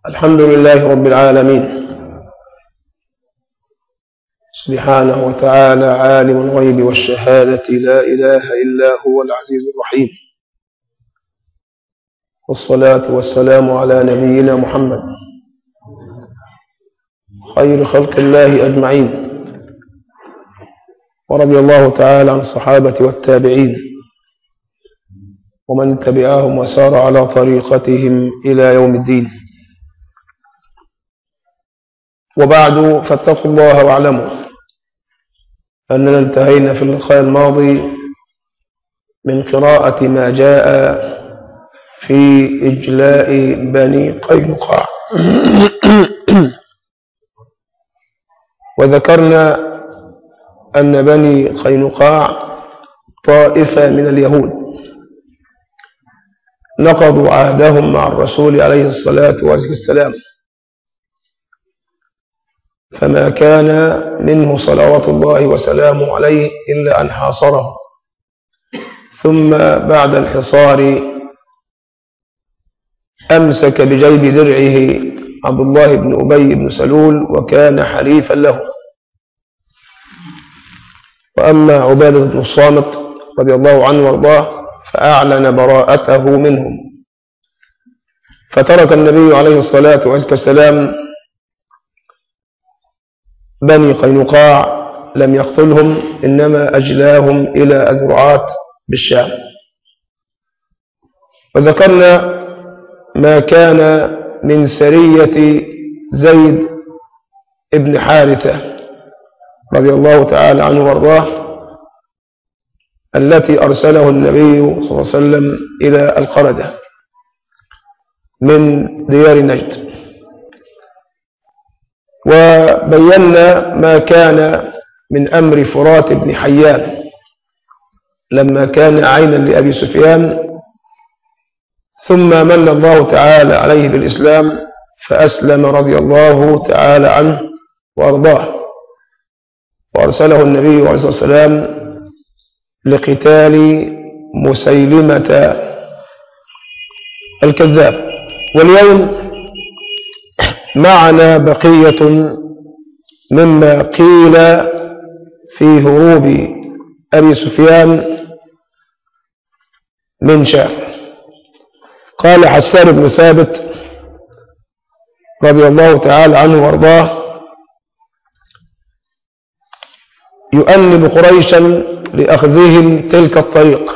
الحمد لله رب العالمين سبحانه وتعالى عالم الغيب والشهادة لا إله إلا هو العزيز الرحيم والصلاة والسلام على نبينا محمد خير خلق الله أجمعين ورضي الله تعالى عن الصحابة والتابعين ومن تبعهم وسار على طريقتهم إلى يوم الدين وبعد فاتقوا الله واعلموا أننا انتهينا في اللقاء الماضي من قراءة ما جاء في إجلاء بني قينقاع وذكرنا أن بني قينقاع طائفة من اليهود نقضوا عهدهم مع الرسول عليه الصلاة والسلام فما كان منه صلوات الله وسلامه عليه إلا أن حاصره ثم بعد الحصار أمسك بجيب درعه عبد الله بن أبي بن سلول وكان حليفا له وأما عبادة بن الصامت رضي الله عنه وارضاه فأعلن براءته منهم فترك النبي عليه الصلاة والسلام بني قينقاع لم يقتلهم إنما أجلاهم إلى أذرعات بالشام وذكرنا ما كان من سرية زيد ابن حارثة رضي الله تعالى عنه وارضاه التي أرسله النبي صلى الله عليه وسلم إلى القردة من ديار نجد وبينا ما كان من أمر فرات بن حيان لما كان عينا لأبي سفيان ثم من الله تعالى عليه بالإسلام فأسلم رضي الله تعالى عنه وأرضاه وأرسله النبي عليه الصلاة والسلام لقتال مسيلمة الكذاب واليوم معنا بقية مما قيل في هروب أبي سفيان من شام قال حسان بن ثابت رضي الله تعالى عنه وارضاه يؤنب قريشا لأخذهم تلك الطريق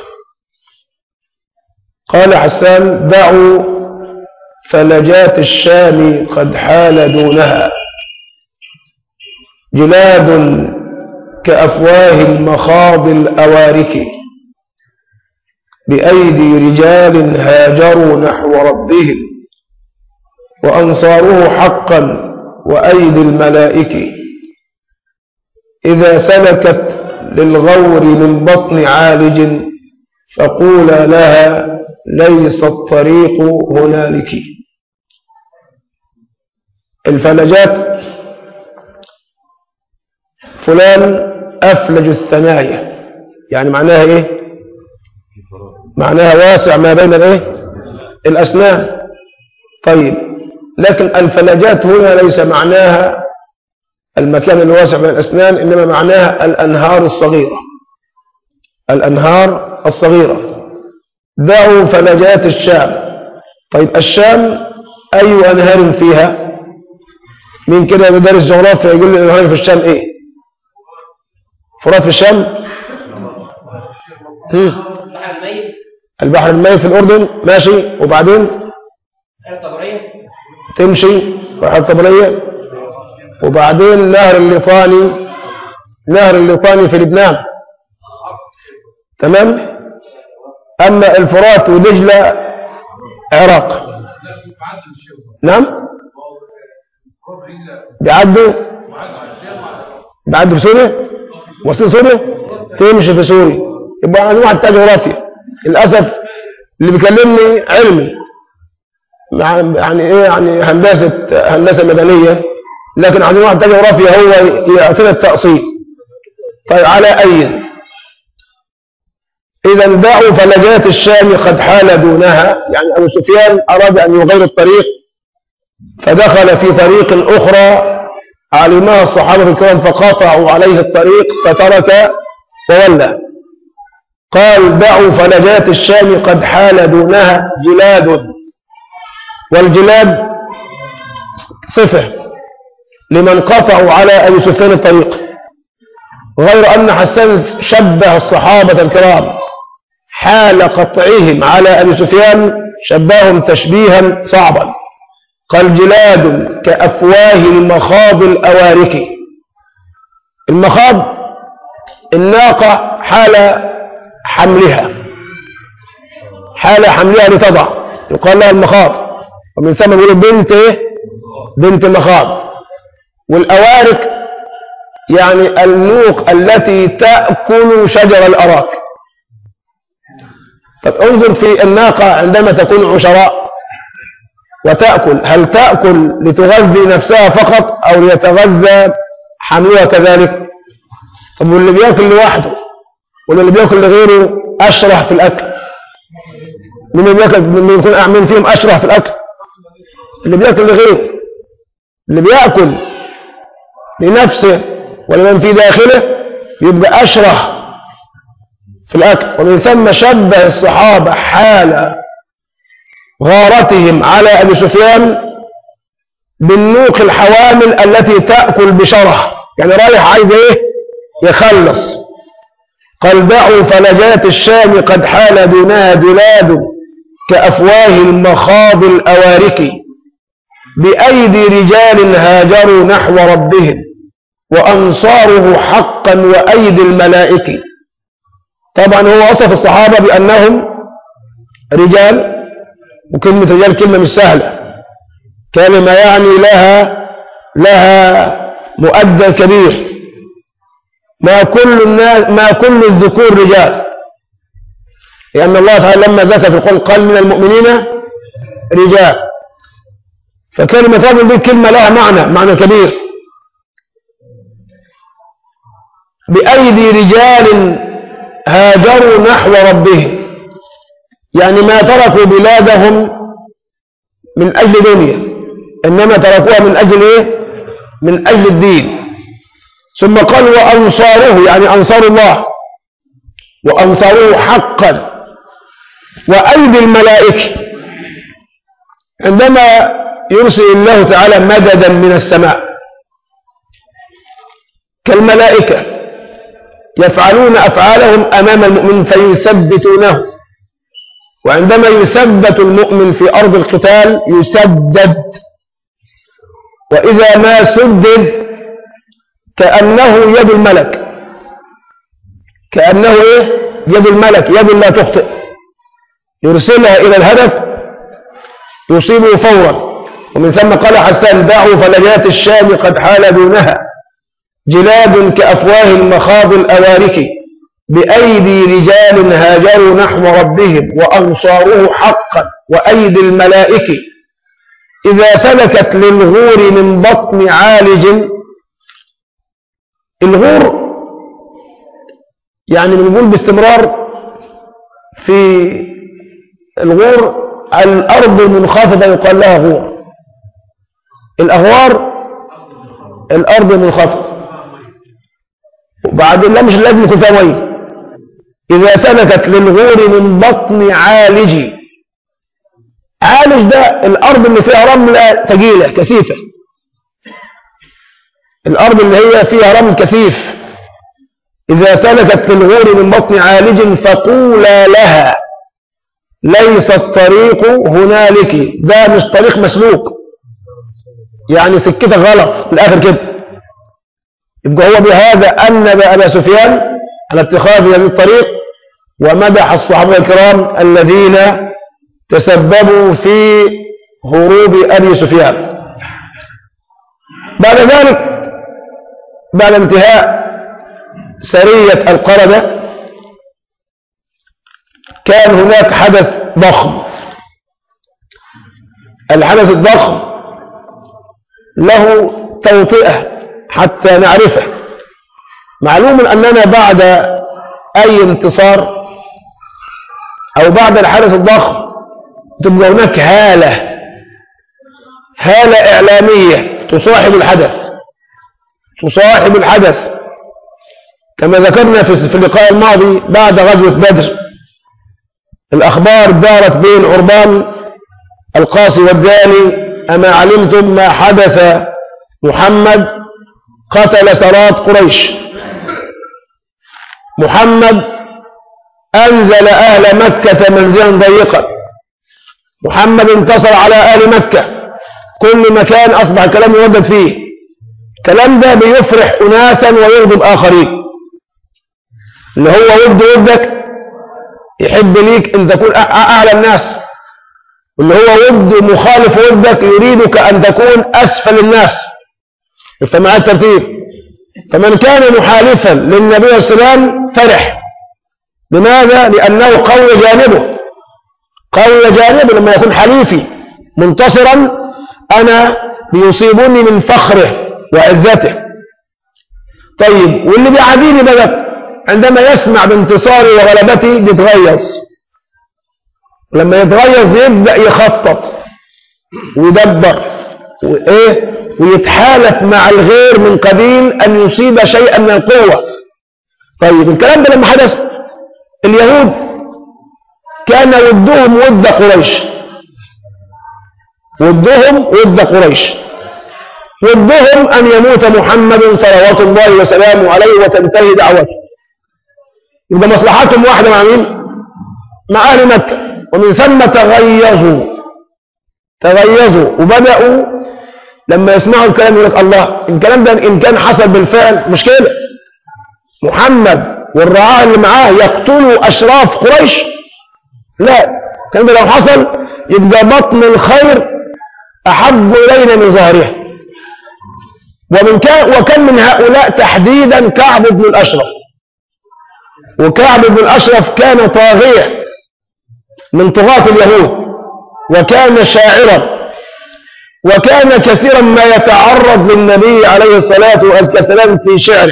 قال حسان دعوا فلجات الشام قد حال دونها جلاد كأفواه المخاض الأوارك بأيدي رجال هاجروا نحو ربهم وأنصاره حقا وأيدي الملائكة إذا سلكت للغور من بطن عالج فقولا لها ليس الطريق هنالك الفلجات فلان أفلج الثنايا يعني معناها إيه معناها واسع ما بين الإيه الأسنان طيب لكن الفلجات هنا ليس معناها المكان الواسع بين الأسنان إنما معناها الأنهار الصغيرة الأنهار الصغيرة دعوا فلجات الشام طيب الشام أي أنهار فيها مين كده دارس جغرافيا يقول لي الأنهار في الشام إيه فرات في الشام هم. البحر الميت البحر الميت في الأردن ماشي وبعدين بحر الطبرية تمشي بحر الطبرية وبعدين نهر الليطاني نهر الليطاني في لبنان تمام أما الفرات ودجلة عراق نعم بيعدوا بيعدوا في سوريا وصل سوريا تمشي في سوريا يبقى عندنا واحد بتاع جغرافيا للأسف اللي بيكلمني علمي مع- يعني ايه يعني هندسة هندسة مدنية لكن عندنا واحد بتاع جغرافيا هو يعطينا التأصيل طيب على أي إذا دعوا فلجات الشام قد حال دونها يعني أبو سفيان أراد أن يغير الطريق فدخل في طريق أخرى علمها الصحابة الكرام فقاطعوا عليه الطريق فترك وولى قال دعوا فلجات الشام قد حال دونها جلاد والجلاد صفة لمن قطعوا على أبي سفيان الطريق غير أن حسان شبه الصحابة الكرام حال قطعهم على أبي سفيان شبههم تشبيها صعبا قال جلاد كأفواه المخاض الأوارك المخاض الناقة حال حملها حال حملها لتضع يقال لها المخاض ومن ثم يقول بنت إيه؟ بنت مخاض والأوارك يعني النوق التي تأكل شجر الأراك طب انظر في الناقة عندما تكون عشراء وتأكل هل تأكل لتغذي نفسها فقط أو ليتغذى حملها كذلك طب واللي بياكل لوحده واللي بياكل لغيره أشرح في الأكل من اللي بياكل من يكون أعمل فيهم أشرح في الأكل اللي بياكل لغيره اللي بياكل لنفسه ولمن في داخله يبقى أشرح في الأكل ومن ثم شبه الصحابة حال غارتهم على أبي سفيان بالنوق الحوامل التي تأكل بشرح يعني رايح عايز ايه يخلص قال دعوا فلجات الشام قد حال دونها جلاد كأفواه المخاض الأوارك بأيدي رجال هاجروا نحو ربهم وأنصاره حقا وأيدي الملائكة طبعا هو وصف الصحابة بأنهم رجال وكلمة رجال كلمة مش سهلة كلمة يعني لها لها مؤدى كبير ما كل الناس ما كل الذكور رجال لأن الله تعالى لما ذكر في القرآن قال من المؤمنين رجال فكلمة رجل دي كلمة لها معنى معنى كبير بأيدي رجال هاجروا نحو ربهم يعني ما تركوا بلادهم من أجل دنيا إنما تركوها من أجل إيه؟ من أجل الدين ثم قال وأنصاره يعني أنصار الله وأنصروه حقا وأيدي الملائكة عندما يرسل الله تعالى مددا من السماء كالملائكة يفعلون أفعالهم أمام المؤمن فيثبتونه وعندما يثبت المؤمن في أرض القتال يسدد وإذا ما سدد كأنه يد الملك كأنه إيه؟ يد الملك يد لا تخطئ يرسلها إلى الهدف يصيبه فورا ومن ثم قال حسان دعوا فلجات الشام قد حال دونها جلاد كأفواه المخاض الأوارك بأيدي رجال هاجروا نحو ربهم وأنصاره حقا وأيدي الملائكة إذا سلكت للغور من بطن عالج الغور يعني بنقول باستمرار في الغور الأرض المنخفضة يقال لها غور الأغوار الأرض المنخفضة وبعدين لا مش لازم يكون فيها ميه إذا سلكت للغور من بطن عالج عالج ده الأرض اللي فيها رملة ثقيلة كثيفة الأرض اللي هي فيها رمل كثيف إذا سلكت للغور من بطن عالج فقولا لها ليس الطريق هنالك ده مش طريق مسلوك يعني سكتك غلط في الآخر كده يبقى هو بهذا أنب أبا سفيان على اتخاذ هذه الطريق ومدح الصحابة الكرام الذين تسببوا في هروب أبي سفيان بعد ذلك بعد انتهاء سرية القردة كان هناك حدث ضخم الحدث الضخم له توطئة حتى نعرفه معلوم أننا بعد أي انتصار أو بعد الحدث الضخم تبقى هناك هالة هالة إعلامية تصاحب الحدث تصاحب الحدث كما ذكرنا في في اللقاء الماضي بعد غزوة بدر الأخبار دارت بين عربان القاصي والداني أما علمتم ما حدث محمد قتل سرات قريش محمد أنزل أهل مكة منزلا ضيقا محمد انتصر على أهل مكة كل مكان أصبح الكلام يوجد فيه الكلام ده بيفرح أناسا ويغضب آخرين اللي هو ود ودك يحب ليك أن تكون أع- أعلى الناس واللي هو ود مخالف ودك يريدك أن تكون أسفل الناس مع الترتيب فمن كان محالفا للنبي صلى الله عليه وسلم فرح لماذا؟ لأنه قوي جانبه قوي جانبه لما يكون حليفي منتصرا أنا بيصيبني من فخره وعزته طيب واللي بيعاديني بقى عندما يسمع بانتصاري وغلبتي بيتغيظ لما يتغيظ يبدأ يخطط ويدبر وإيه ويتحالف مع الغير من قبيل أن يصيب شيئا من القوة طيب الكلام ده لما حدث اليهود كان ودهم ود قريش ودهم ود قريش ودهم أن يموت محمد صلوات الله وسلامه عليه وتنتهي دعوته يبقى مصلحتهم واحدة مع مين؟ مع أهل مكة ومن ثم تغيظوا تغيظوا وبدأوا لما يسمعوا الكلام يقول لك الله الكلام ده إن كان حصل بالفعل مشكلة محمد والرعاة اللي معاه يقتلوا أشراف قريش لا الكلام ده لو حصل يبقى بطن الخير أحب إلينا من ظاهرها ومن كان وكان من هؤلاء تحديدا كعب بن الأشرف وكعب بن الأشرف كان طاغية من طغاة اليهود وكان شاعرا وكان كثيرا ما يتعرض للنبي عليه الصلاة والسلام في شعره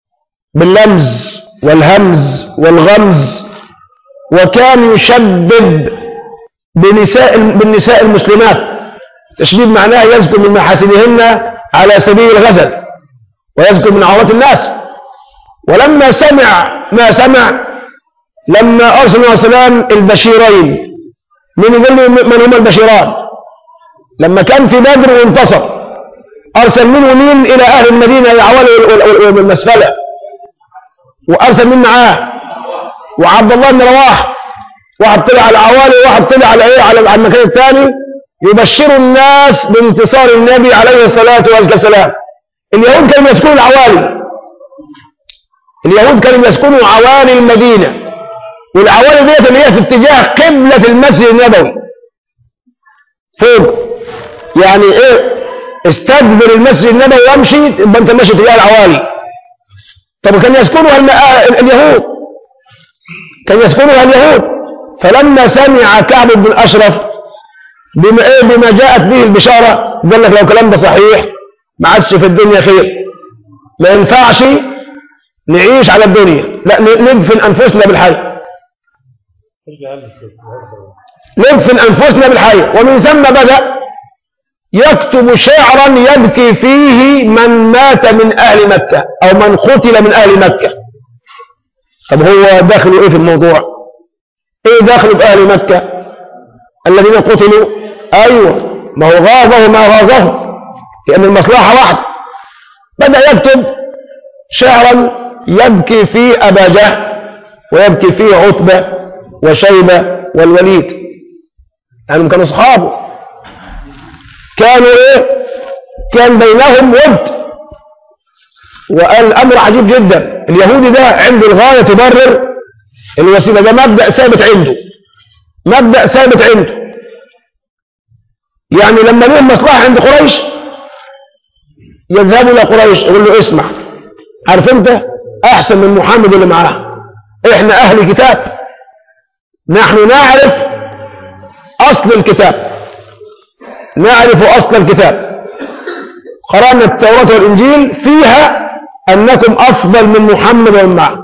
باللمز والهمز والغمز وكان يشبب بنساء بالنساء المسلمات تشبيب معناه يذكر من محاسنهن على سبيل الغزل ويذكر من عورات الناس ولما سمع ما سمع لما أرسل عليه السلام البشيرين من يقول لي من هما البشيران لما كان في بدر وانتصر أرسل منه مين إلى أهل المدينة العوالي والمسفلة وأرسل مين معاه وعبد الله بن رواح واحد طلع على العوالي وواحد طلع على ايه على على المكان الثاني يبشروا الناس بانتصار النبي عليه الصلاة والسلام اليهود كانوا يسكنوا العوالي اليهود كانوا يسكنوا عوالي المدينة والعوالي ديت اللي هي في اتجاه قبلة المسجد النبوي فوق يعني ايه استدبر المسجد النبوي وامشي يبقى انت ماشي تجاه العوالي طب كان يسكنها الم- آه اليهود كان يسكنها اليهود فلما سمع كعب بن الاشرف بما ايه بما جاءت به البشاره قال لك لو الكلام ده صحيح ما عادش في الدنيا خير ما ينفعش نعيش على الدنيا لا ن- ندفن انفسنا بالحي ندفن انفسنا بالحي ومن ثم بدا يكتب شعرا يبكي فيه من مات من اهل مكه او من قتل من اهل مكه طب هو داخله ايه في الموضوع ايه داخله باهل مكه الذين قتلوا ايوه ما هو غاظه ما غاظه لان المصلحه واحده بدا يكتب شعرا يبكي فيه ابا جهل ويبكي فيه عتبه وشيبه والوليد لانهم كانوا اصحابه كانوا ايه كان بينهم ود وقال الامر عجيب جدا اليهودي ده عنده الغايه تبرر الوسيله ده مبدا ثابت عنده مبدا ثابت عنده يعني لما لهم مصلحه عند قريش يذهبوا الى قريش يقول له اسمع عارف انت احسن من محمد اللي معاه احنا اهل كتاب نحن نعرف اصل الكتاب نعرف اصل الكتاب قرانا التوراه والانجيل فيها انكم افضل من محمد ومن معه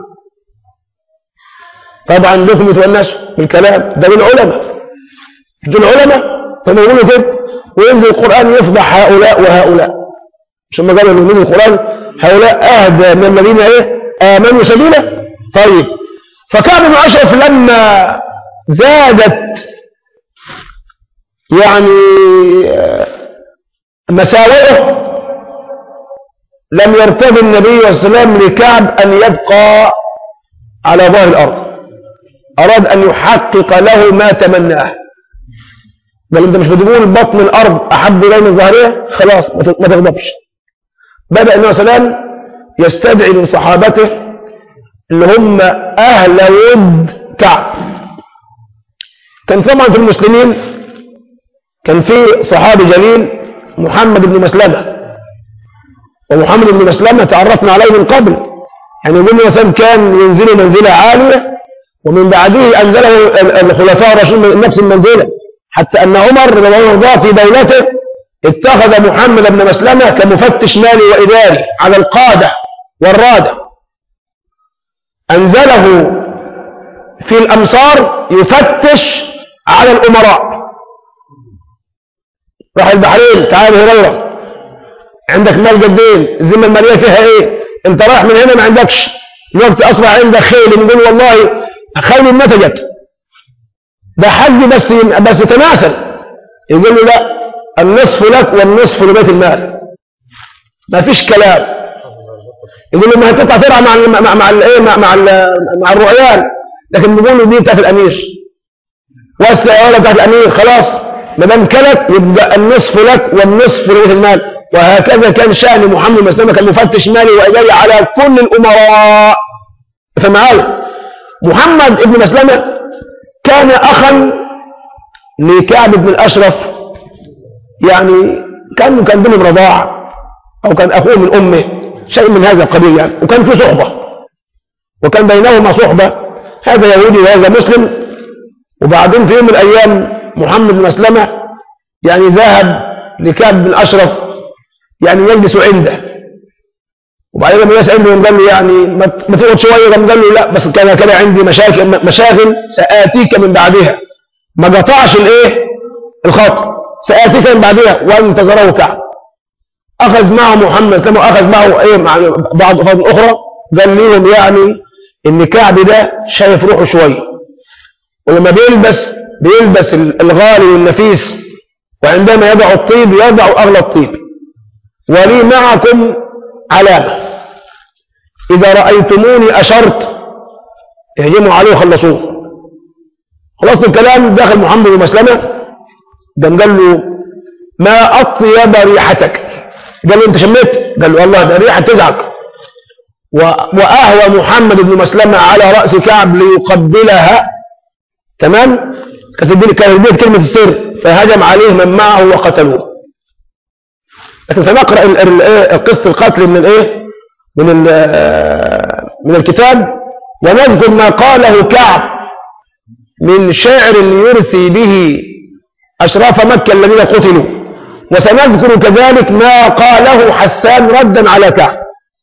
طبعا لكم يتونسوا بالكلام ده للعلماء دول العلماء كانوا يقولوا كده وينزل القرآن يفضح هؤلاء وهؤلاء مش لما قالوا انه نزل القرآن هؤلاء أهدى من الذين إيه آمنوا سبيلا طيب فكعب بن أشرف لما زادت يعني آه، مساوئه لم يرتضي النبي صلى الله عليه وسلم لكعب أن يبقى على ظهر الأرض أراد أن يحقق له ما تمناه بل أنت مش بتقول بطن الأرض أحب إلي من ظهرها خلاص ما ت- ما تغضبش بدأ النبي صلى الله عليه وسلم يستدعي من صحابته اللي هم أهل ود كعب كان طبعا في المسلمين كان في صحابي جليل محمد بن مسلمة ومحمد بن مسلمة تعرفنا عليه من قبل يعني يقول مثلا كان ينزل منزلة عالية ومن بعده أنزله ال- الخلفاء الراشدون من نفس المنزلة حتى أن عمر رضي الله عنه في دولته اتخذ محمد بن مسلمة كمفتش مالي وإداري على القادة والرادة أنزله في الأمصار يفتش على الأمراء راح البحرين تعال هريرة عندك مال قدين الذمة المالية فيها ايه انت رايح من هنا ما عندكش الوقت اصبح عندك خيل نقول والله خيل نتجت ده حج بس بس تناسل يقول له لا النصف لك والنصف لبيت المال ما فيش كلام يقول له ما هتطلع ترعى مع ال مع مع الايه مع مع, ال- مع الرؤيان لكن بيقول له دي بتاعت الامير والسيارة بتاعت الامير خلاص ما دام كلت يبقى النصف لك والنصف لبيت المال وهكذا كان شأن محمد بن مسلمة كان مفتش مالي وإداري على كل الأمراء فمعايا محمد بن مسلمة كان أخا لكعب بن الأشرف يعني كان كان بينهم رضاعة أو كان أخوه من أمه شيء من هذا القبيل يعني وكان في صحبة وكان بينهما صحبة هذا يهودي وهذا مسلم وبعدين في يوم من الأيام محمد بن مسلمة يعني ذهب لكعب بن أشرف يعني يجلس عنده وبعدين لما جلس عنده قال له يعني ما ت- ما تقعد شويه قام قال له لا بس كان كان عندي مشاكل مشاغل سآتيك من بعدها ما قطعش الايه الخط سآتيك من بعدها وانتظره كعب أخذ معه محمد لما أخذ معه إيه مع بعض أفراد أخرى قال لهم يعني إن كعب ده شايف روحه شوية ولما بيلبس بيلبس الغالي والنفيس وعندما يضع الطيب يضع أغلى الطيب ولي معكم علامة إذا رأيتموني أشرت اهجموا عليه وخلصوه خلصت الكلام داخل محمد بن مسلمة قام قال له ما أطيب ريحتك قال له أنت شميت قال له والله ده ريحة تزعك و- وأهوى محمد بن مسلمة على رأس كعب ليقبلها تمام كانت الدين كانت البيت كلمة السر فهجم عليه من معه وقتلوه لكن سنقرأ ال- ال- إيه قصة القتل من الايه من ال- آه، من الكتاب ونذكر ما قاله كعب من شعر يرثي به أشراف مكة الذين قتلوا وسنذكر كذلك ما قاله حسان ردا على كعب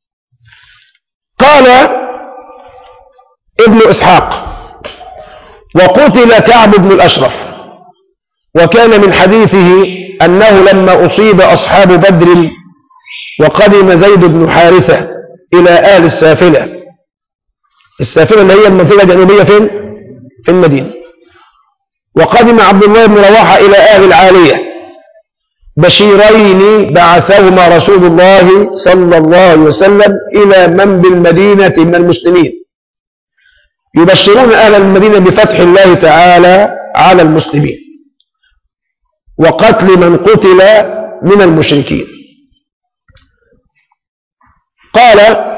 قال ابن إسحاق وقتل كعب بن الأشرف وكان من حديثه أنه لما أصيب أصحاب بدر وقدم زيد بن حارثة إلى آل السافلة السافلة اللي هي المنطقة الجنوبية فين؟ في المدينة وقدم عبد الله بن رواحة إلى آل العالية بشيرين بعثهما رسول الله صلى الله عليه وسلم إلى من بالمدينة من المسلمين يبشرون أهل المدينة بفتح الله تعالى على المسلمين وقتل من قتل من المشركين قال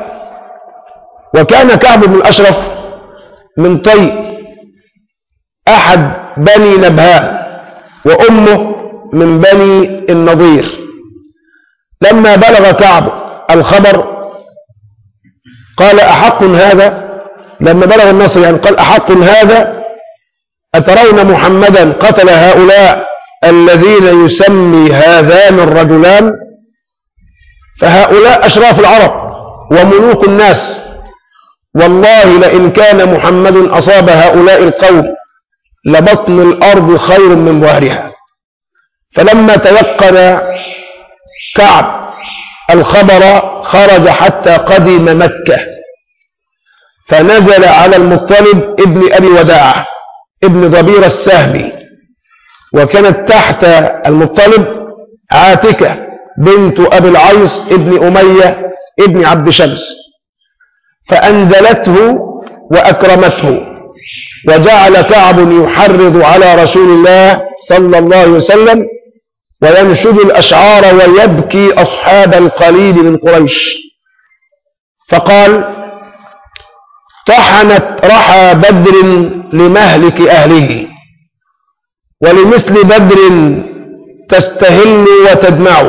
وكان كعب بن الأشرف من طي أحد بني نبهاء وأمه من بني النضير لما بلغ كعب الخبر قال أحق هذا لما بلغ النصر يعني قال أحق هذا أترون محمدا قتل هؤلاء الذين يسمي هذان الرجلان فهؤلاء أشراف العرب وملوك الناس والله لئن كان محمد أصاب هؤلاء القوم لبطن الأرض خير من ظهرها فلما تيقن كعب الخبر خرج حتى قدم مكة فنزل على المطلب ابن أبي وداعة ابن ضبير السهمي وكانت تحت المطلب عاتكة بنت أبي العيص ابن أمية ابن عبد شمس فأنزلته وأكرمته وجعل كعب يحرض على رسول الله صلى الله عليه وسلم وينشد الأشعار ويبكي أصحاب القليل من قريش فقال طحنت رحى بدر لمهلك أهله ولمثل بدر تستهل وتدمع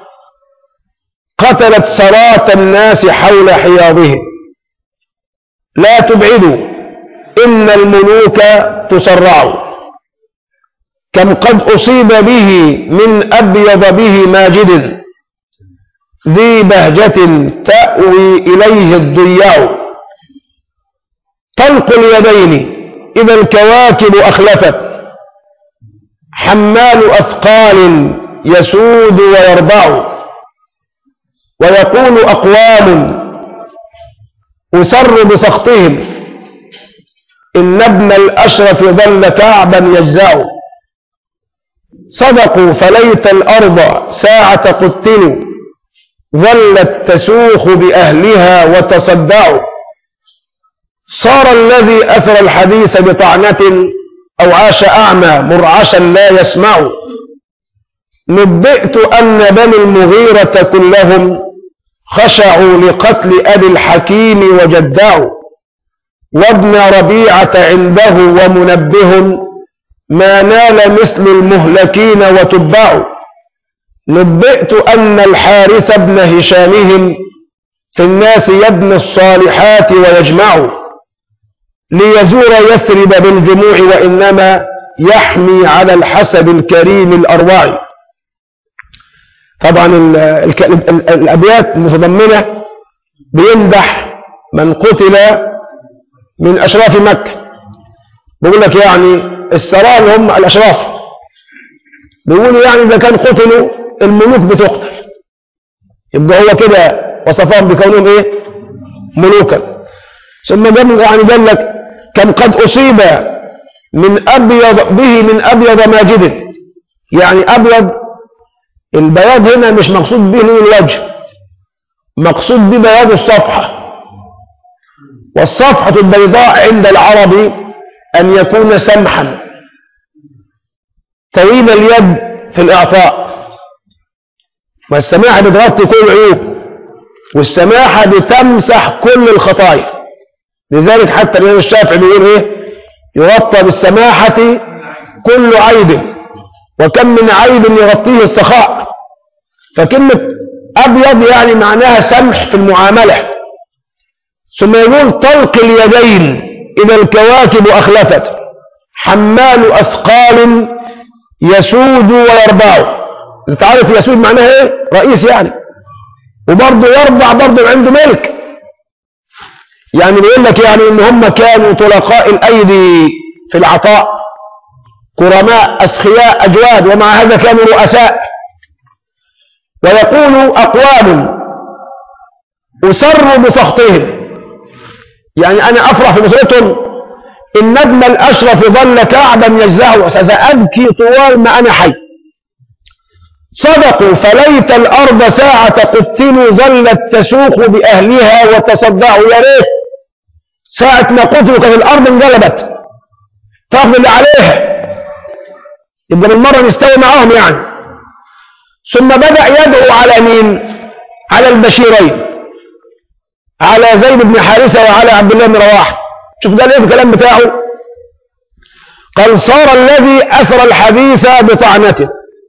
قتلت سرات الناس حول حياضهم لا تبعدوا إن الملوك تسرع كم قد أصيب به من أبيض به ماجد ذي بهجة تأوي إليه الضياع طلق اليدين إذا الكواكب أخلفت حمال أثقال يسود ويرضع ويقول أقوام أسر بسخطهم إن ابن الأشرف ظل كعبا يجزع صدقوا فليت الأرض ساعة قتلوا ظلت تسوخ بأهلها وتصدعوا صار الذي أثر الحديث بطعنة أو عاش أعمى مرعشا لا يسمع نبئت أن بني المغيرة كلهم خشعوا لقتل أبي الحكيم وجدعوا وابن ربيعة عنده ومنبه ما نال مثل المهلكين وتبعوا نبئت أن الحارث بن هشامهم في الناس يبني الصالحات ويجمع ليزور يثرب بالجموع وإنما يحمي على الحسب الكريم الأروع طبعا ال- الك- ال- الأبيات متضمنة بيمدح من قتل من أشراف مكة بيقول لك يعني السراء اللي هم الأشراف بيقولوا يعني إذا كان قتلوا الملوك بتقتل يبقى هو كده وصفهم بكونهم إيه ملوكا ثم جاب يعني قال لك كم قد أصيب من أبيض به من أبيض ماجد يعني أبيض البياض هنا مش مقصود به لون الوجه مقصود به بياض الصفحة والصفحة البيضاء عند العرب أن يكون سمحا طويل اليد في الإعطاء والسماحة بتغطي كل العيوب والسماحة بتمسح كل الخطايا لذلك حتى الإمام الشافعي بيقول إيه يغطى بالسماحة كل عيب وكم من عيب يغطيه السخاء فكلمة أبيض يعني معناها سمح في المعاملة ثم يقول طلق اليدين إذا الكواكب أخلفت حمال أثقال يسود ويربع انت عارف يسود معناها ايه رئيس يعني وبرضه يربع برضه عنده ملك يعني بيقول لك يعني ان هم كانوا طلقاء الايدي في العطاء كرماء اسخياء اجواد ومع هذا كانوا رؤساء ويقول اقوام اسر بسخطهم يعني انا افرح في نصرتهم ان نجم الاشرف ظل كعبا يجزعه سأبكي طوال ما انا حي صدقوا فليت الارض ساعة قتلوا ظلت تسوق باهلها وتصدعوا يا ريت ساعة ما قتلوا كانت الارض انقلبت تاخذ اللي عليها يبقى بالمرة نستوي معاهم يعني ثم بدأ يدعو على مين على البشيرين على زيد بن حارثة وعلى عبد الله بن رواحه شوف قال ايه في الكلام بتاعه قال صار الذي اثر الحديث بطعنته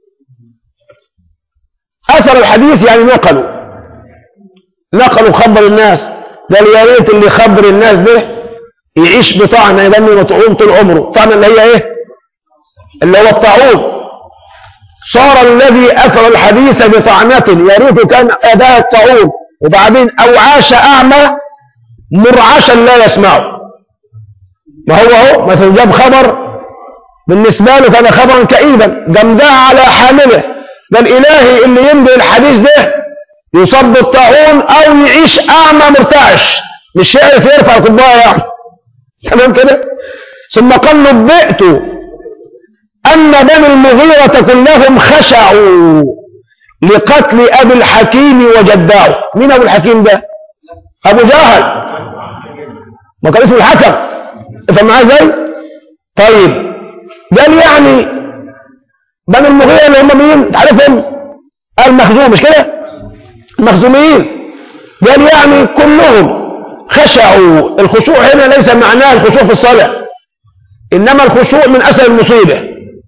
اثر الحديث يعني نقلوا نقلوا خبر الناس قال يا ريت اللي يخبر الناس ده يعيش بطعنه يبني مطعون طول عمره طعنه اللي هي ايه اللي هو الطاعون صار الذي اثر الحديث بطعنه يا ريت كان اداه الطاعون وبعدين او عاش اعمى مرعشا لا يسمعه ما هو اهو مثلا جاب خبر بالنسبة له كان خبرا كئيبا جمدها على حامله قال إلهي اللي يمضي الحديث ده يصاب بالطاعون أو يعيش أعمى مرتعش مش يعرف يرفع الكوباية يعني تمام كده ثم قال نبئت أن بني المغيرة كلهم خشعوا لقتل أبي الحكيم وجداه مين أبو الحكيم ده أبو جهل ما كان اسمه الحكم افهم معايا ازاي طيب قال يعني بني المغيرة اللي هم مين تعرفهم المخزوم مش كده المخزوميين قال يعني كلهم خشعوا الخشوع هنا ليس معناه الخشوع في الصلاة إنما الخشوع من أثر المصيبة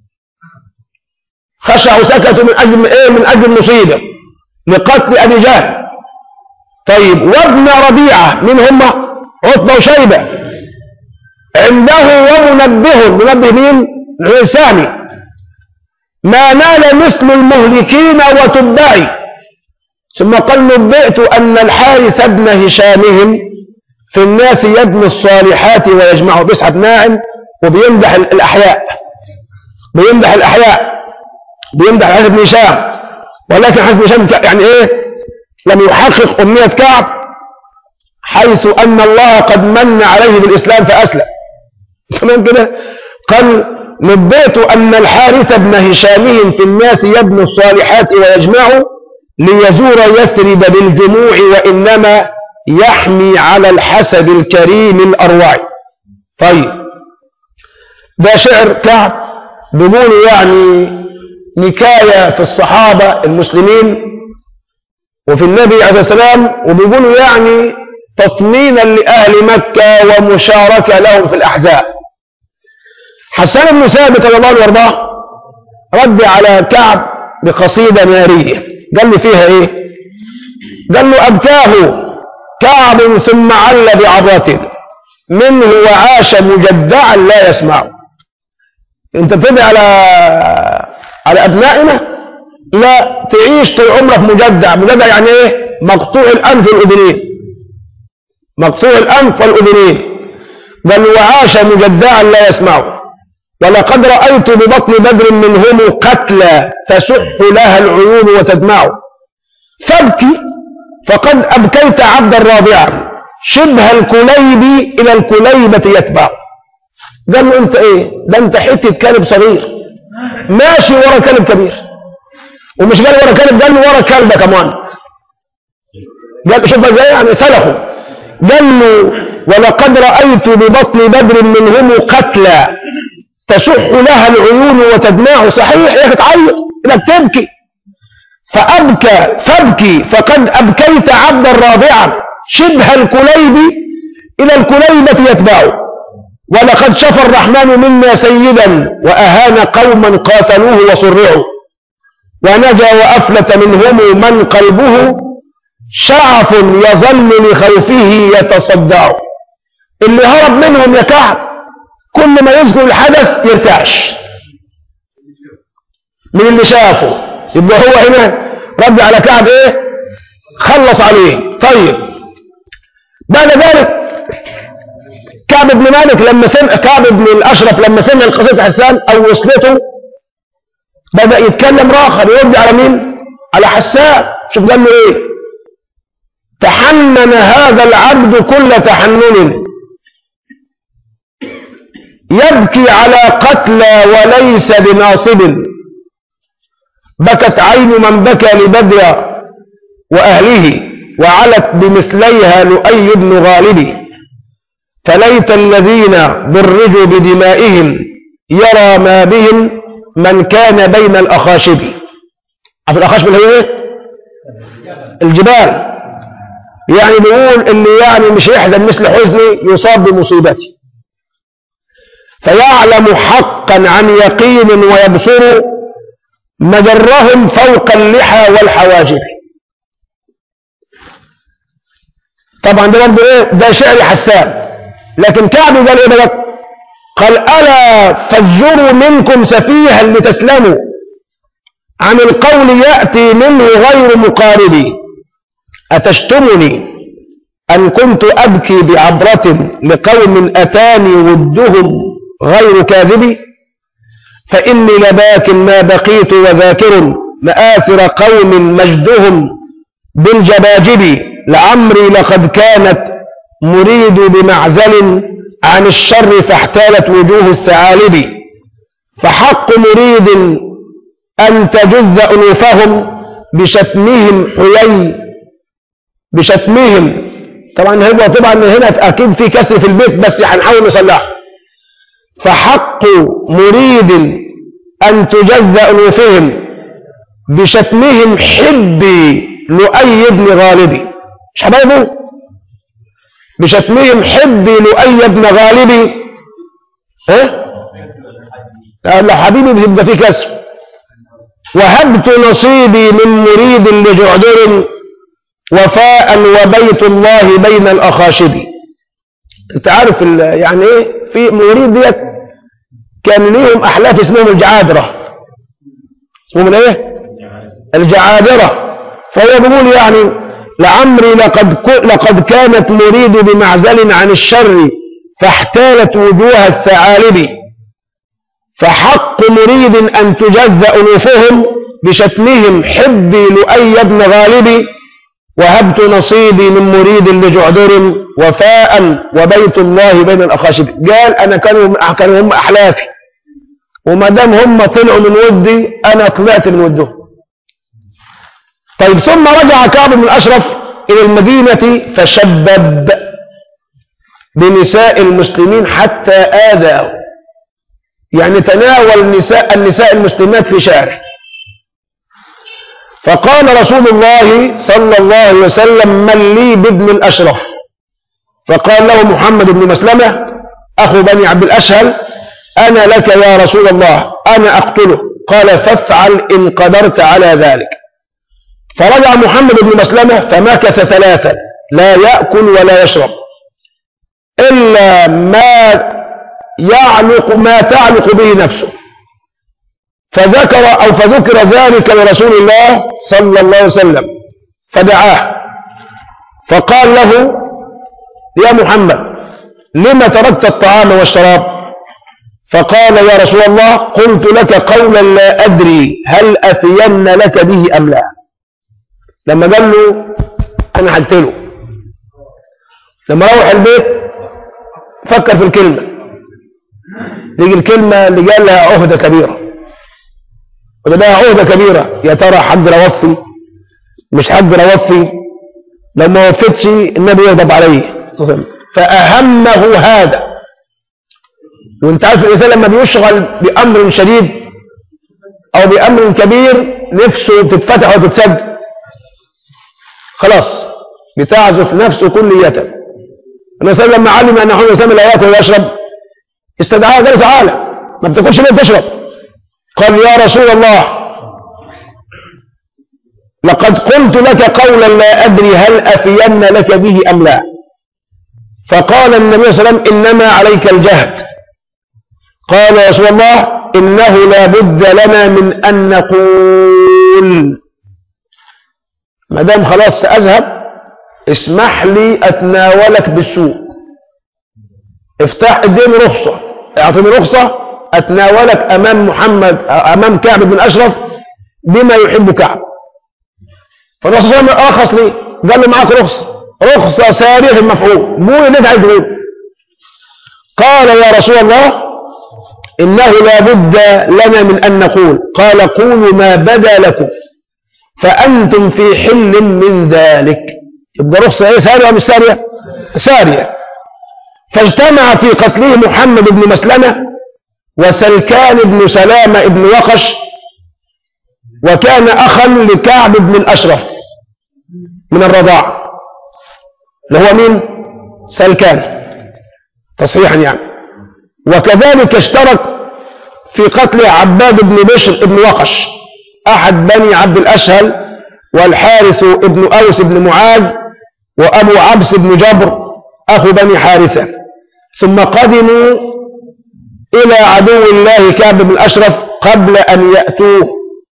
خشعوا سكتوا من أجل إيه من أجل المصيبة لقتل أبي جهل طيب وابن ربيعة من هم عتبة وشيبة عنده ومنبه منبه مين الثاني ما نال مثل المهلكين وتبعي ثم قال نبئت أن الحارث ابن هشامهم في الناس يبني الصالحات ويجمعه بيسحب ناعم وبيمدح الأحياء بيمدح الأحياء بيمدح الحارث بن هشام ولكن حارث بن هشام يعني إيه لم يحقق أمنية كعب حيث أن الله قد من عليه بالإسلام فأسلم تمام كده قال نبئت أن الحارث بن هشامهم في الناس يبني الصالحات ويجمعه ليزور يثرب بالجموع وإنما يحمي على الحسب الكريم الأروع طيب ده شعر كعب بيقولوا يعني نكاية في الصحابة المسلمين وفي النبي عليه الصلاة والسلام وبيقولوا يعني تطمينا لأهل مكة ومشاركة لهم في الأحزاب حسان بن ثابت رضي الله عنه وارضاه رد على كعب بقصيدة نارية قال له فيها ايه قال له أبكاه كعب ثم عل بعبرته منه وعاش مجدعا لا يسمع انت بتدعي على على ابنائنا لا تعيش طول عمرك مجدع مجدع يعني ايه مقطوع الانف والاذنين مقطوع الانف والاذنين بل وعاش مجدعا لا يسمع ولقد رأيت ببطن بدر منهم قتلى تسح لها العيون وتدمع فابكي فقد أبكيت عبدا رابعا شبه الكليب إلى الكليبة يتبع قال له أنت إيه ده أنت حتة كلب صغير ماشي ورا كلب كبير ومش قال ورا كلب قال له ورا كلبة كمان قال شوف ازاي يعني سلخوا قال له ولقد رأيت ببطن بدر منهم قتلى تشح لها العيون وتدمع صحيح يا تعيط انك تبكي فأبكى فابكي فقد أبكيت عبدا رابعا شبه الكليب إلى الكليبة يتبعه ولقد شفى الرحمن منا سيدا وأهان قوما قاتلوه وصرعوا ونجا وأفلت منهم من قلبه شعف يظل لخوفه يتصدع اللي هرب منهم يا كعب كل ما يذكر الحدث يرتعش من اللي شافه يبقى هو هنا رد على كعب ايه خلص عليه طيب بعد ذلك كعب بن مالك لما سمع كعب بن الاشرف لما سمع القصيدة حسان او وصلته بدأ يتكلم راخر يرد على مين على حسان شوف قال له ايه تحنن هذا العبد كل تحنن يبكي على قتلى وليس بناصب بكت عين من بكى لبدر وأهله وعلت بمثليها لؤي بن غالب فليت الذين ضرجوا بدمائهم يرى ما بهم من كان بين الأخاشب عارف الأخاشب اللي هي ايه الجبال يعني بيقول اللي يعني مش يحزن مثل حزني يصاب بمصيبتي فيعلم حقا عن يقين ويبصر مجرهم فوق اللحى والحواجب طبعا ده برضه ايه ده شعر حسان لكن كعب قال ايه بقى قال الا فالجروا منكم سفيها لتسلموا عن القول ياتي منه غير مقارب اتشتمني ان كنت ابكي بعبره لقوم اتاني ودهم غير كاذب فإني لباك ما بقيت وذاكر مآثر قوم مجدهم بالجباجب لعمري لقد كانت مريد بمعزل عن الشر فاحتالت وجوه الثعالب فحق مريد أن تجذ أنوفهم بشتمهم حيي بشتمهم طبعا هو طبعا هنا أكيد في كسر في البيت بس هنحاول نصلحه فحق مريد أن تجذ أنوفهم بشتمهم حبي لؤي بن غالبي مش حبايبه بشتمهم حبي لؤي بن غالبي ها لا حبيبي بيبقى فيه كسر وهبت نصيبي من مريد لجعدر وفاء وبيت الله بين الأخاشب انت عارف ال- يعني ايه في مريد ديت كان ليهم احلاف اسمهم الجعادرة اسمهم الايه الجعادرة فهو بيقول يعني لعمري لقد ك- لقد كانت مريد بمعزل عن الشر فاحتالت وجوه الثعالب فحق مريد أن تجذ أنوفهم بشتمهم حبي لؤي بن غالب وهبت نصيبي من مريد لجعدر وفاء وبيت الله بين الأخاشب قال أنا كانوا كانوا هم أحلافي وما دام هم طلعوا من ودي أنا طلعت من ودهم طيب ثم رجع كعب بن الأشرف إلى المدينة فشبب بنساء المسلمين حتى آذاه يعني تناول نساء النساء المسلمات في شعره فقال رسول الله صلى الله عليه وسلم من لي بابن الأشرف فقال له محمد بن مسلمة أخو بني عبد الأشهل أنا لك يا رسول الله أنا أقتله قال فافعل إن قدرت على ذلك فرجع محمد بن مسلمة فمكث ثلاثا لا يأكل ولا يشرب إلا ما يعلق ما تعلق به نفسه فذكر أو فذكر ذلك لرسول الله صلى الله عليه وسلم فدعاه فقال له يا محمد لم تركت الطعام والشراب فقال يا رسول الله قلت لك قولا لا أدري هل أفين لك به أم لا لما قال له أنا هقتله لما روح البيت فكر في الكلمة يجي الكلمة اللي قال لها عهدة كبيرة وده بقى عهدة كبيرة يا ترى حقدر أوفي مش هقدر أوفي لو ما وفيتش النبي يغضب عليه صلى الله عليه وسلم. فأهمه هذا وانت عارف الإنسان لما بيشغل بأمر شديد أو بأمر كبير نفسه تتفتح وتتسد خلاص بتعزف نفسه كلية الرسول لما علم أن محمد صلى لا يأكل ويشرب استدعاه قال تعالى ما بتاكلش ليه تشرب قال يا رسول الله لقد قلت لك قولا لا أدري هل أفين لك به أم لا فقال النبي صلى الله عليه وسلم إنما عليك الجهد قال يا رسول الله إنه لا بد لنا من أن نقول ما دام خلاص سأذهب اسمح لي أتناولك بالسوق افتح اديني رخصة اعطيني رخصة أتناولك أمام محمد أمام كعب بن أشرف بما يحب كعب فالرسول صلى الله عليه وسلم أرخص لي قال له معاك رخصة رخصة سارية في المفعول مو اللي انت عايز تقول قال يا رسول الله إنه لا بد لنا من أن نقول قال قولوا ما بدا لكم فأنتم في حل من ذلك يبقى رخصة ايه سارية ولا مش سارية سارية فاجتمع في قتله محمد بن مسلمة وسلكان بن سلامة بن وقش وكان أخا لكعب بن الأشرف من الرضاعة اللي هو مين سلكان تصريحا يعني وكذلك اشترك في قتل عباد بن بشر بن وقش أحد بني عبد الأشهل والحارث بن أوس بن معاذ وأبو عبس بن جبر أخو بني حارثة ثم قدموا إلى عدو الله كعب بن أشرف قبل أن يأتوه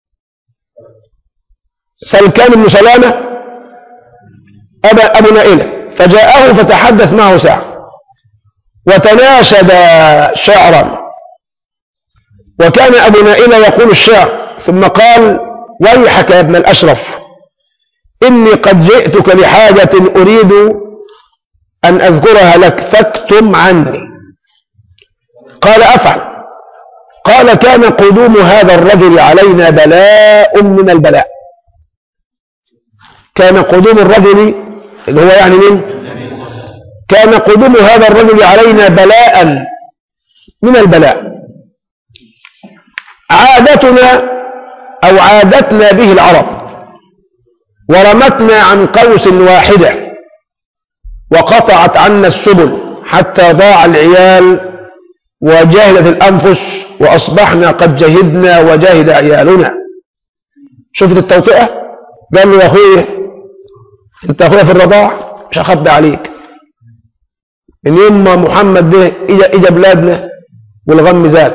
سلكان بن سلامة أبا أبو نائلة فجاءه فتحدث معه ساعة وتناشد شعرا وكان أبو نائلة يقول الشعر ثم قال ويحك يا ابن الأشرف إني قد جئتك لحاجة أريد أن أذكرها لك فاكتم عني قال أفعل قال كان قدوم هذا الرجل علينا بلاء من البلاء كان قدوم الرجل اللي هو يعني من كان قدوم هذا الرجل علينا بلاء من البلاء عادتنا أو عادتنا به العرب ورمتنا عن قوس واحدة وقطعت عنا السبل حتى ضاع العيال وجهلت الأنفس وأصبحنا قد جهدنا وجاهد عيالنا شفت التوطئة قال له يا أخوي أنت أخويا في الرضاع مش هخبي عليك من يوم ما محمد ده إجا, إجا بلادنا والغم زاد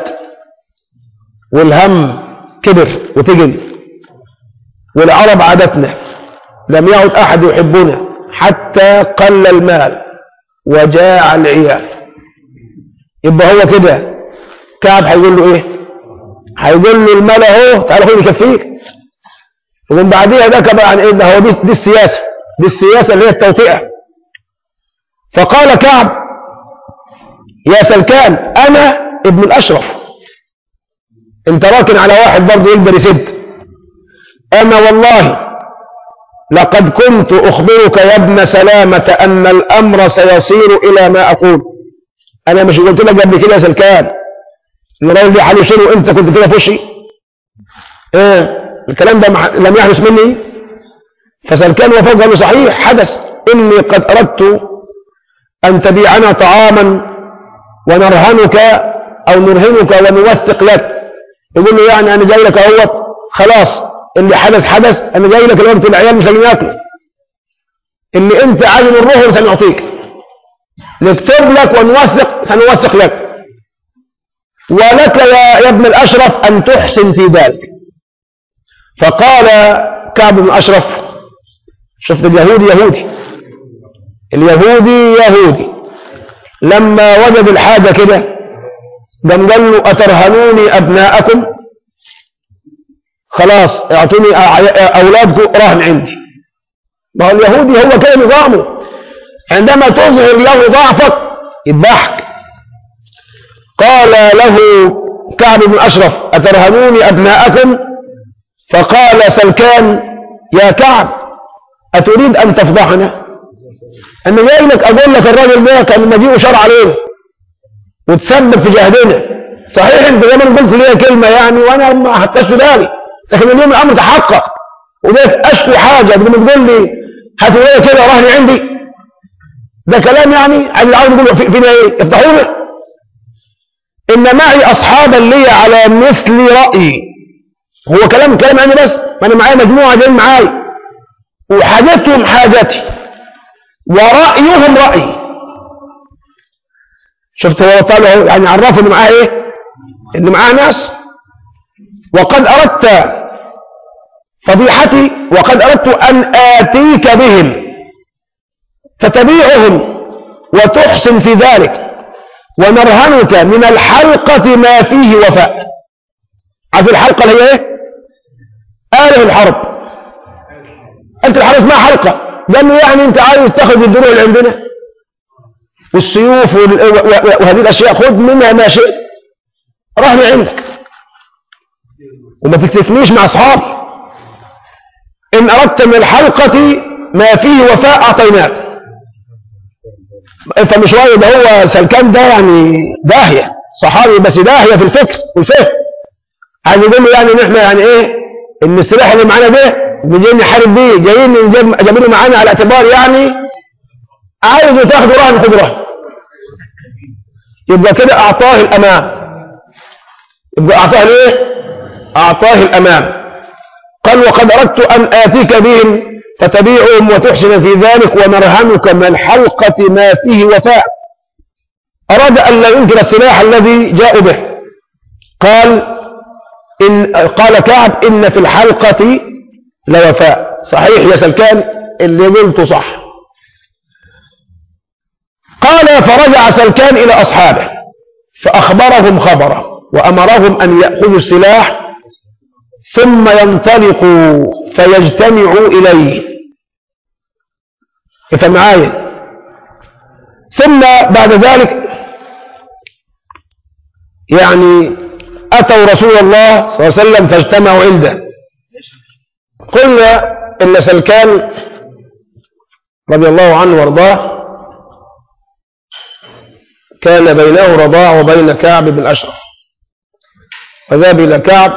والهم كبر وتجل والعرب عادتنا لم يعد أحد يحبنا حتى قل المال وجاع العيال يبقى هو كده كعب هيقول له ايه هيقول له المال اهو تعالى خد يكفيك ومن بعديها ده كبقى عن ايه ده هو دي, دي السياسه دي السياسه اللي هي التوطئه فقال كعب يا سلكان انا ابن الاشرف انت راكن على واحد برضه يقدر يسد انا والله لقد كنت اخبرك يا ابن سلامه ان الامر سيصير الى ما اقول انا مش قلت لك قبل كده يا سلكان ان الراجل ده هيشيل وانت كنت كده في وشي ايه الكلام ده مح- لم يحدث مني فسلكان وفوق قال له صحيح حدث اني قد اردت ان تبيعنا طعاما ونرهنك او نرهنك ونوثق لك يقول له يعني انا جاي لك اهوت خلاص اللي حدث حدث انا جاي لك الوقت العيال مش هياكلوا اللي انت عايز الرهن سنعطيك نكتب لك ونوثق سنوثق لك ولك يا, يا ابن الأشرف أن تحسن في ذلك فقال كعب بن أشرف شفت اليهودي يهودي اليهودي يهودي لما وجد الحاجة كده قام قال له أترهنوني أبناءكم خلاص اعطوني أع- أولادكم رهن عندي ما هو اليهودي هو كده نظامه عندما تظهر له ضعفك يذبحك قال له كعب بن أشرف أترهنوني أبناءكم فقال سلكان يا كعب أتريد أن تفضحنا أنا جاي لك أقول لك الراجل ده كان مجيء شر علينا وتسبب في جهدنا صحيح انت زمان قلت لي كلمة يعني وانا ما حطيتش بالي لكن اليوم الامر تحقق وبقيت اشكو حاجة بدون تقول لي هاتوا لي كده رهني عندي ده كلام يعني عايز العرب يقولوا في- فينا ايه افتحونا ان معي اصحابا لي على مثل رايي هو كلام كلام عني بس ما انا معايا مجموعه جايين معايا وحاجتهم حاجتي ورايهم رايي شفت هو طالع اهو، يعني عرفوا ان معاه ايه ان معاه ناس وقد اردت فضيحتي وقد اردت ان اتيك بهم فتبيعهم وتحسن في ذلك ونرهنك من الحلقة ما فيه وفاء عارف الحلقة اللي هي ايه آلة الحرب انت الحرب اسمها حلقة لانه يعني انت عايز تاخد الدروع اللي عندنا والسيوف وال- و- و- وهذه الاشياء خذ منها ما شئت رهن عندك وما تكتفنيش مع اصحابي ان اردت من الحلقة ما فيه وفاء اعطيناك انت مش وايد ده هو سلكان ده يعني داهية صحابي بس داهية في الفكر والفهم عايز يقول له يعني ان احنا يعني ايه ان السلاح اللي معانا ده جايين نحارب بيه جايين نجيب- جايبينه معانا على اعتبار يعني عايزه تاخده رهن خد رهن يبقى كده اعطاه الامام يبقى اعطاه الايه اعطاه الامام قال وقد اردت ان اتيك بهم فتبيعهم وتحسن في ذلك ونرهنك من الحلقة ما فيه وفاء أراد أن لا ينكر السلاح الذي جاء به قال إن قال كعب إن في الحلقة لوفاء صحيح يا سلكان اللي قلته صح قال فرجع سلكان إلى أصحابه فأخبرهم خبره وأمرهم أن يأخذوا السلاح ثم ينطلقوا فيجتمعوا إليه افهم معايا ثم بعد ذلك يعني أتوا رسول الله صلى الله عليه وسلم فاجتمعوا عنده قلنا إن سلكان رضي الله عنه وارضاه كان بينه رضاع وبين كعب بن أشرف فذهب إلى كعب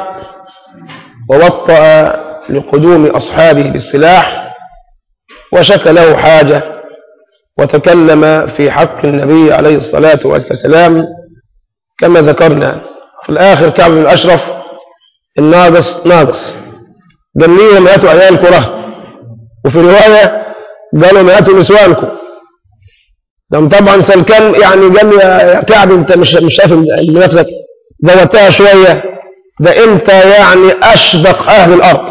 ووطأ لقدوم أصحابه بالسلاح وشكى له حاجة وتكلم في حق النبي عليه الصلاة والسلام كما ذكرنا في الآخر كعب بن أشرف الناقص ناقص قال لي ماتوا عيال كره وفي رواية قالوا ماتوا نسوانكم لم طبعا سلكان يعني قال لي يا كعب انت مش مش شايف ان نفسك زودتها شويه ده انت يعني اشبق اهل الارض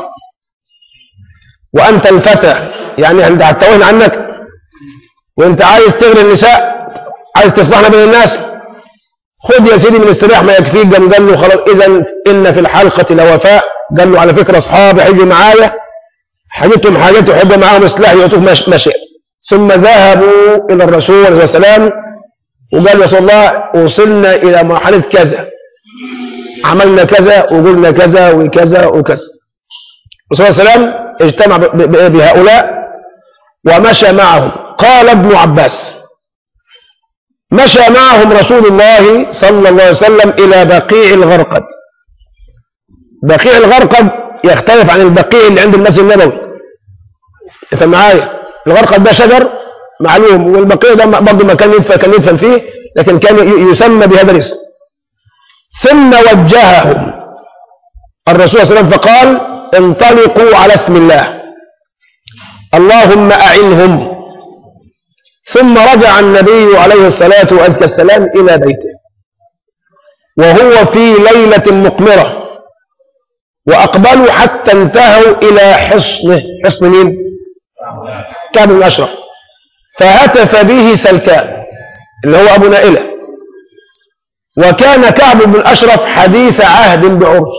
وانت الفتى يعني انت هتتوهن عنك وانت عايز تغري النساء عايز تفضحنا بين الناس خد يا سيدي من الاستراح ما يكفيك قام قال له خلاص اذا ان في الحلقه لوفاء قال له على فكره اصحابي هيجوا معايا حاجتهم حاجات يحب معاهم سلاح يعطوك ما شئت ثم ذهبوا إلى الرسول صلى الله عليه وسلم وقال يا رسول الله وصلنا إلى مرحلة كذا عملنا كذا وقلنا كذا وكذا وكذا الرسول صلى الله عليه وسلم اجتمع ب- ب- بهؤلاء ومشى معهم قال ابن عباس مشى معهم رسول الله صلى الله عليه وسلم إلى بقيع الغرقد بقيع الغرقد يختلف عن البقيع اللي عند المسجد النبوي انت معايا الغرقد ده شجر معلوم والبقيع ده برضه مكان يدفن كان يدفن فيه لكن كان ي- يسمى بهذا الاسم ثم وجههم الرسول صلى الله عليه وسلم فقال انطلقوا على اسم الله اللهم أعنهم ثم رجع النبي عليه الصلاة والسلام إلى بيته وهو في ليلة مقمرة وأقبلوا حتى انتهوا إلى حصنه حصن مين؟ كعب بن أشرف فهتف به سلكان اللي هو أبو نائلة وكان كعب بن أشرف حديث عهد بعرس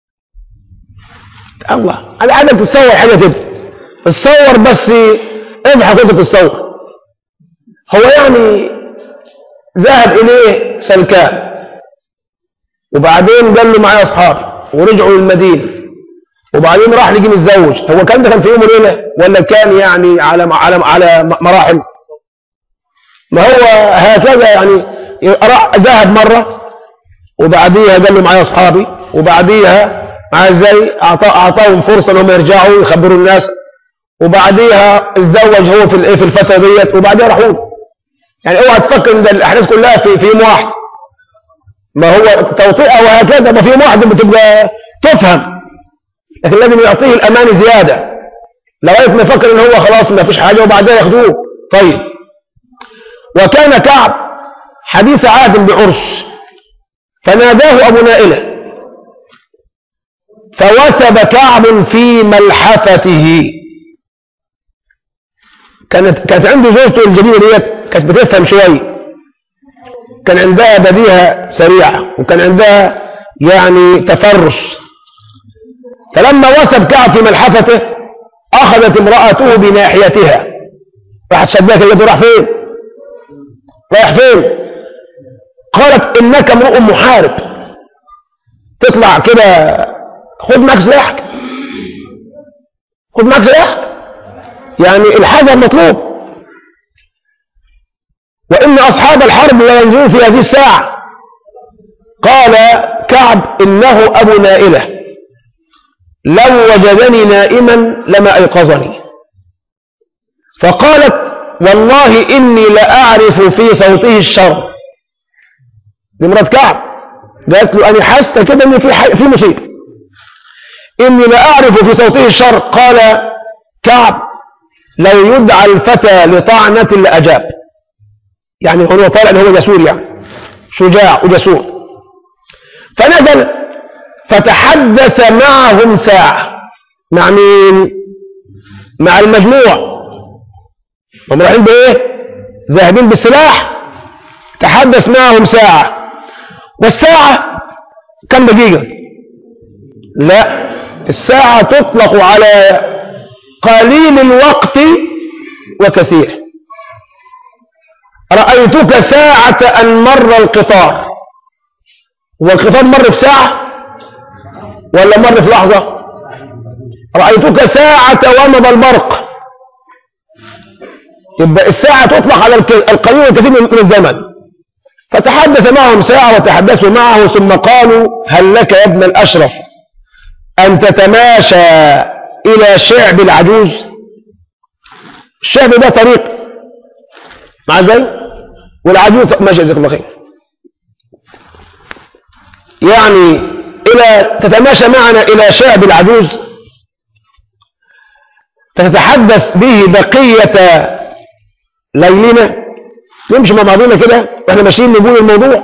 الله أنا عايزك تتصور حاجة كده تصور بس ابحث كنت تتصور هو يعني ذهب إليه سلكان وبعدين قال له معايا أصحابي ورجعوا للمدينة وبعدين راح لجي متزوج هو كان ده كان في يوم وليلة ولا كان يعني على على على مراحل ما هو هكذا يعني راح ذهب مرة وبعديها قال له معايا أصحابي وبعديها مع ازاي أعطا أعطاهم فرصة إنهم يرجعوا يخبروا الناس وبعديها اتزوج هو في الايه في الفترة ديت وبعديها راحوا له. يعني اوعى تفكر ان الاحداث كلها في في يوم واحد ما هو توطئة وهكذا ما في يوم واحد بتبقى تفهم لكن لازم يعطيه الأمان زيادة لغاية ما يفكر ان هو خلاص ما فيش حاجة وبعدها ياخدوه طيب وكان كعب حديث عهد بعرس فناداه أبو نائلة فوثب كعب في ملحفته كانت كانت عنده زوجته الجديدة ديت كانت بتفهم شوية كان عندها بديهة سريعة وكان عندها يعني تفرس فلما وثب كعب في ملحفته أخذت امرأته بناحيتها راحت شدها كده راح فين رايح فين قالت إنك امرؤ محارب تطلع كده خد معك سلاحك خد معك سلاحك يعني الحذر مطلوب وإن أصحاب الحرب لا ينزلون في هذه الساعة قال كعب إنه أبو نائلة لو وجدني نائما لما أيقظني فقالت والله إني لأعرف في صوته الشر دي مرات كعب قالت له أنا حاسة كده إن في حي... في مصيبة إني لأعرف في صوته الشر قال كعب لو يدعى الفتى لطعنة لأجاب يعني هو طالع إن هو جسور يعني شجاع وجسور فنزل فتحدث معهم ساعة مع مين مع المجموع هم رايحين بايه ذاهبين بالسلاح تحدث معهم ساعة والساعة كم دقيقة لا الساعة تطلق على قليل الوقت وكثير رأيتك ساعة أن مر القطار والقطار مر في ساعة ولا مر في لحظة رأيتك ساعة ومضى البرق يبقى الساعة تطلق على الك- القليل والكثير من من الزمن فتحدث معهم ساعة وتحدثوا معه ثم قالوا هل لك يا ابن الأشرف أن تتماشى إلى شعب العجوز الشعب ده طريق مع ذلك والعجوز ماشي جزاك الله خير يعني إلى تتماشى معنا إلى شعب العجوز فتتحدث به بقية ليلنا نمشي مع بعضنا كده واحنا ماشيين نقول الموضوع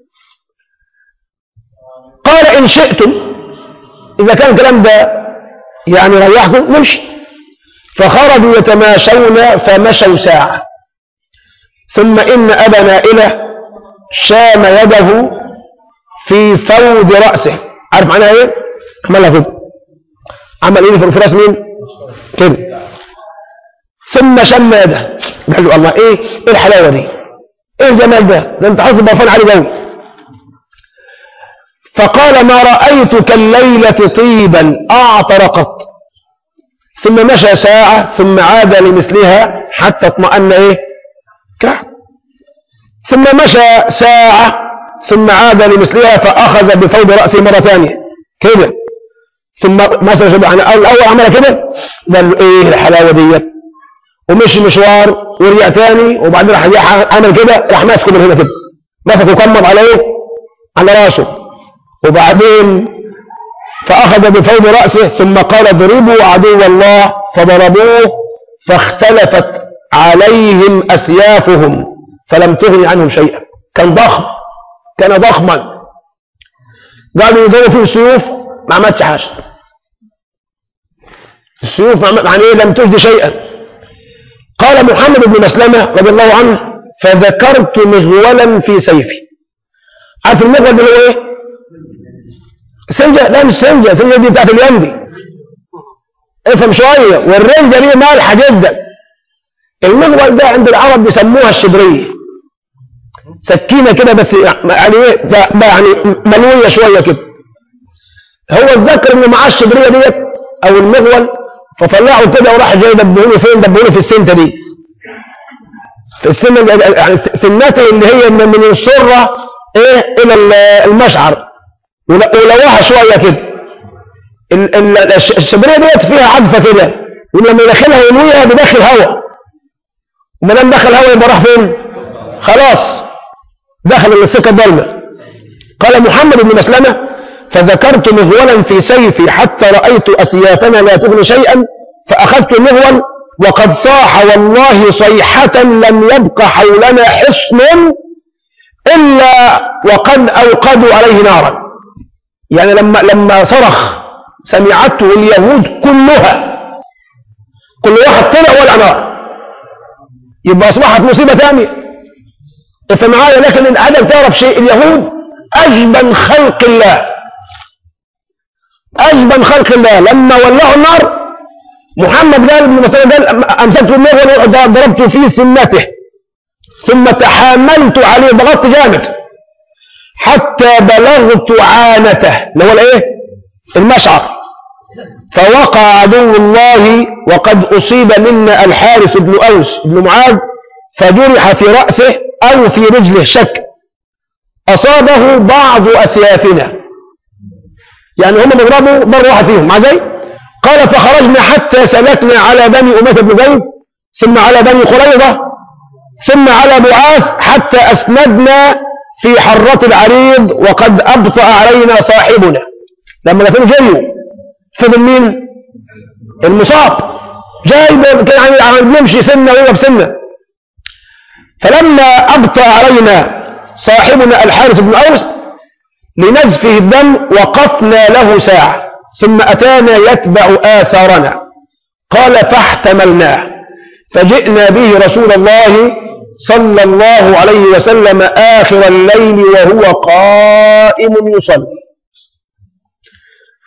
قال إن شئتم إذا كان الكلام ده يعني ريحكم نمشي فخرجوا يتماشون فمشوا ساعة ثم إن أبا نائلة شام يده في فود رأسه عارف معناها إيه؟ عملها كده عمل إيه في راس مين؟ كده ثم شم يده قال له الله إيه؟ إيه الحلاوة دي؟ إيه الجمال ده؟ ده أنت حاطط برفان عليه قوي فقال ما رأيتك الليلة طيبا أعطر قط ثم مشى ساعة ثم عاد لمثلها حتى اطمأن إيه كعب ثم مشى ساعة ثم عاد لمثلها فأخذ بفوض رأسه مرة ثانية كده ثم مثلا شبه يعني الأول عمل كده قال له إيه الحلاوة ديت ومشي مشوار ورجع تاني وبعدين راح جه عمل كده راح ماسكه من هنا كده مسكه كمض على إيه على راسه وبعدين فأخذ بفوض رأسه ثم قال اضربوا عدو الله فضربوه فاختلفت عليهم أسيافهم فلم تغن عنهم شيئا كان ضخم كان ضخما قالوا يضربوا فيه السيوف ما عملتش حاجة السيوف ما عمل- يعني ايه لم تجد شيئا قال محمد بن مسلمة رضي الله عنه فذكرت مغولا في سيفي عارف المغول اللي هو ايه سنجة لا مش سنجة سنجة دي بتاعت اليندي افهم شوية والرنجة دي مالحة جدا المغول ده عند العرب بيسموها الشبرية سكينة كده بس يعني ايه ده- ده يعني ملوية شوية كده هو اتذكر انه معاه الشبرية ديت او المغول فطلعوا كده وراح جاي دبهوني فين دبهوني في السنتة دي في السنة يعني سنته اللي هي من من السرة ايه الى ال- المشعر ول- ولوها شوية كده ال- ال- الش- الشبرية ديت فيها عدفة كده ولما يدخلها ينويها بيدخل هواء وما دام دخل هواء يبقى راح فين؟ خلاص دخل السكة الضلمة قال محمد بن مسلمة فذكرت مغولا في سيفي حتى رأيت أسيافنا لا تغني شيئا فأخذت المغول وقد صاح والله صيحة لم يبق حولنا حصن إلا وقد أوقدوا عليه نارا يعني لما لما صرخ سمعته اليهود كلها كل واحد طلع ولع نار يبقى أصبحت مصيبة ثانية افهم معايا لكن العدم تعرف شيء اليهود أجبن خلق الله أجبن خلق الله لما ولعوا النار محمد قال ابن مسعود قال أمسكت المغول وضربت في سنته ثم تحاملت عليه ضغطت جامد حتى بلغت عانته اللي هو الايه المشعر فوقع عدو الله وقد أصيب منا الحارث بن أوس بن معاذ فجرح في رأسه أو في رجله شك أصابه بعض أسيافنا يعني هم بيضربوا ضرب واحد فيهم مع زي قال فخرجنا حتى سلكنا على بني أمية بن زيد ثم على بني قريظة ثم على بعاث حتى أسندنا في حرة العريض وقد أبطأ علينا صاحبنا لما لفين جريوا فضل مين المصاب جاي كان يعني بيمشي سنة وهو بسنة فلما أبطأ علينا صاحبنا الحارث بن أوس لنزفه الدم وقفنا له ساعة ثم أتانا يتبع آثارنا قال فاحتملناه فجئنا به رسول الله صلى الله عليه وسلم آخر الليل وهو قائم يصلي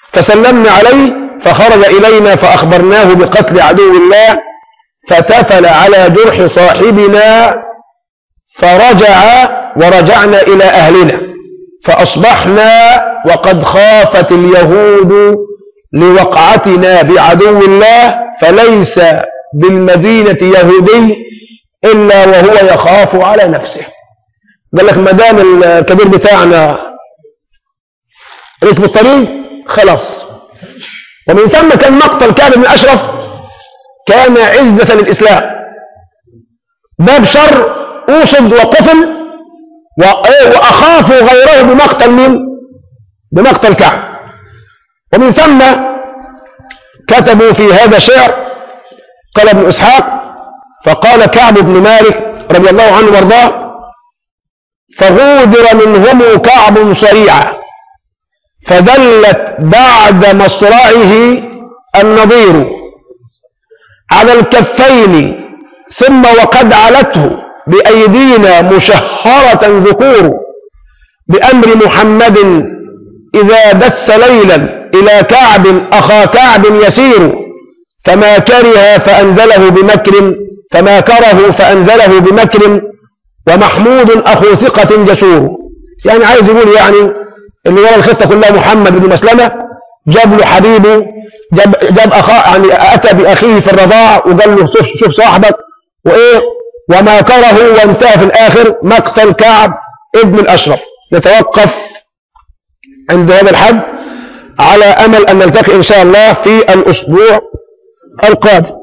فسلمنا عليه فخرج إلينا فأخبرناه بقتل عدو الله فتفل على جرح صاحبنا فرجع ورجعنا إلى أهلنا فأصبحنا وقد خافت اليهود لوقعتنا بعدو الله فليس بالمدينة يهودي إلا وهو يخاف على نفسه قال لك ما دام الكبير بتاعنا ركب الطريق خلاص ومن ثم كان مقتل كعب بن أشرف كان عزة للإسلام باب شر أوصد وقفل وإيه وأخاف غيره بمقتل من بمقتل كعب ومن ثم كتبوا في هذا شعر قال ابن إسحاق فقال كعب بن مالك رضي الله عنه وارضاه فغودر منهم كعب صريعا فدلت بعد مصرعه النظير على الكفين ثم وقد علته بأيدينا مشهرة ذكور بأمر محمد إذا دس ليلا إلى كعب أخا كعب يسير فما كره فأنزله بمكر فما كره فأنزله بمكر ومحمود أخو ثقة جسور يعني عايز يقول يعني اللي ورا الخطة كلها محمد بن مسلمة جاب له حبيبه جاب, جاب أخا يعني أتى بأخيه في الرضاع وقال له شوف, شوف صاحبك وإيه وما كره وانتهى في الآخر مقتل كعب ابن الأشرف نتوقف عند هذا الحد على أمل أن نلتقي إن شاء الله في الأسبوع القادم